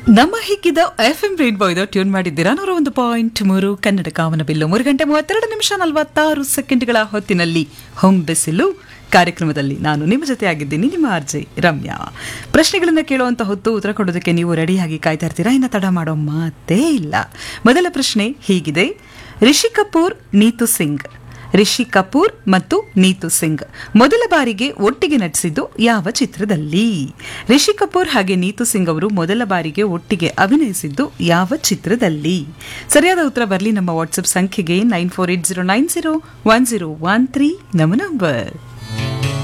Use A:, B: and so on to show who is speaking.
A: ನಮ್ಮ ಹಿಕ್ಕಿದ F M rainbow ಇದು ಟ್ಯೂನ್ ಮಾಡಿದ್ದೀರಾ ನೂರ ಒಂದು ಪಾಯಿಂಟ್ ಮೂರು ಕನ್ನಡ ಕಾಮನ ಬಿಲ್ಲು ಮೂರು ಗಂಟೆ ಮೂವತ್ತೆರಡು ನಿಮಿಷ ನಲವತ್ತಾರು ಸೆಕೆಂಡ್ಗಳ ಹೊತ್ತಿನಲ್ಲಿ ಹೊಂಬೆಸಿಲು ಕಾರ್ಯಕ್ರಮದಲ್ಲಿ ನಾನು ನಿಮ್ಮ ಜೊತೆ ಆಗಿದ್ದೀನಿ ನಿಮ್ಮ ಆರ್ಜೆ ರಮ್ಯಾ ಪ್ರಶ್ನೆಗಳನ್ನ ಕೇಳುವಂತ ಹೊತ್ತು ಉತ್ತರ ಕೊಡೋದಕ್ಕೆ ನೀವು ರೆಡಿಯಾಗಿ ಕಾಯ್ತಾ ಇರ್ತೀರಾ ಇನ್ನು ತಡ ಮಾಡೋ ಮಾತೇ ಇಲ್ಲ ಮೊದಲ ಪ್ರಶ್ನೆ ಹೀಗಿದೆ ರಿಷಿ ಕಪೂರ್ ನೀತು ಸಿಂಗ್ ರಿಷಿ ಕಪೂರ್ ಮತ್ತು ನೀತು ಸಿಂಗ್ ಮೊದಲ ಬಾರಿಗೆ ಒಟ್ಟಿಗೆ ನಟಿಸಿದ್ದು ಯಾವ ಚಿತ್ರದಲ್ಲಿ ರಿಷಿ ಕಪೂರ್ ಹಾಗೆ ನೀತು ಸಿಂಗ್ ಅವರು ಮೊದಲ ಬಾರಿಗೆ ಒಟ್ಟಿಗೆ ಅಭಿನಯಿಸಿದ್ದು ಯಾವ ಚಿತ್ರದಲ್ಲಿ ಸರಿಯಾದ ಉತ್ತರ ಬರಲಿ ನಮ್ಮ ವಾಟ್ಸ್ಆಪ್ ಸಂಖ್ಯೆಗೆ nine four eight zero nine zero one zero one three ನಮ್ಮ ನಂಬರ್